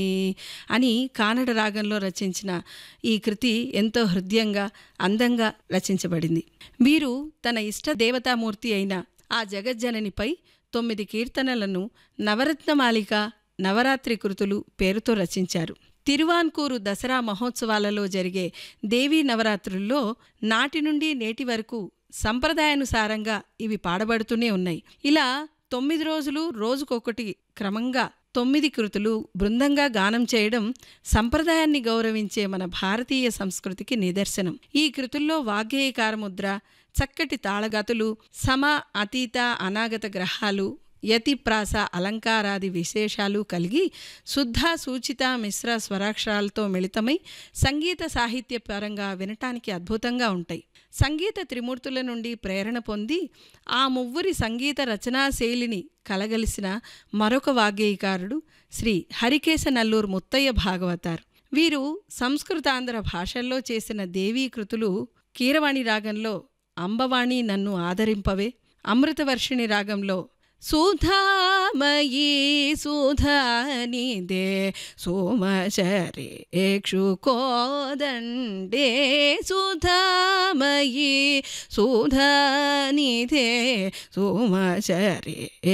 అని కానడ రాగంలో రచించిన ఈ కృతి ఎంతో హృదయంగా అందంగా రచించబడింది వీరు తన ఇష్ట దేవతామూర్తి అయిన ఆ జగజ్జననిపై తొమ్మిది కీర్తనలను నవరత్నమాలిక నవరాత్రి కృతులు పేరుతో రచించారు తిరువాన్కూరు దసరా మహోత్సవాలలో జరిగే దేవీ నవరాత్రుల్లో నాటి నుండి నేటి వరకు సంప్రదాయానుసారంగా ఇవి పాడబడుతూనే ఉన్నాయి ఇలా తొమ్మిది రోజులు రోజుకొకటి క్రమంగా తొమ్మిది కృతులు బృందంగా గానం చేయడం సంప్రదాయాన్ని గౌరవించే మన భారతీయ సంస్కృతికి నిదర్శనం ఈ కృతుల్లో వాగ్గేయకారముద్ర చక్కటి తాళగతులు సమ అతీత అనాగత గ్రహాలు యతిప్రాస అలంకారాది విశేషాలు కలిగి శుద్ధ సూచిత మిశ్ర స్వరాక్షరాలతో మిళితమై సంగీత సాహిత్య పరంగా వినటానికి అద్భుతంగా ఉంటాయి సంగీత త్రిమూర్తుల నుండి ప్రేరణ పొంది ఆ మువ్వురి సంగీత రచనా శైలిని కలగలిసిన మరొక వాగ్గేయకారుడు శ్రీ హరికేశ నల్లూరు ముత్తయ్య భాగవతార్ వీరు సంస్కృతాంధ్ర భాషల్లో చేసిన దేవీ కృతులు కీరవాణి రాగంలో అంబవాణి నన్ను ఆదరింపవే అమృతవర్షిణి రాగంలో సుధామయీ సుధానిదే సోమశరే కోదండే సుధామయీ సుధానిదే సోమశరే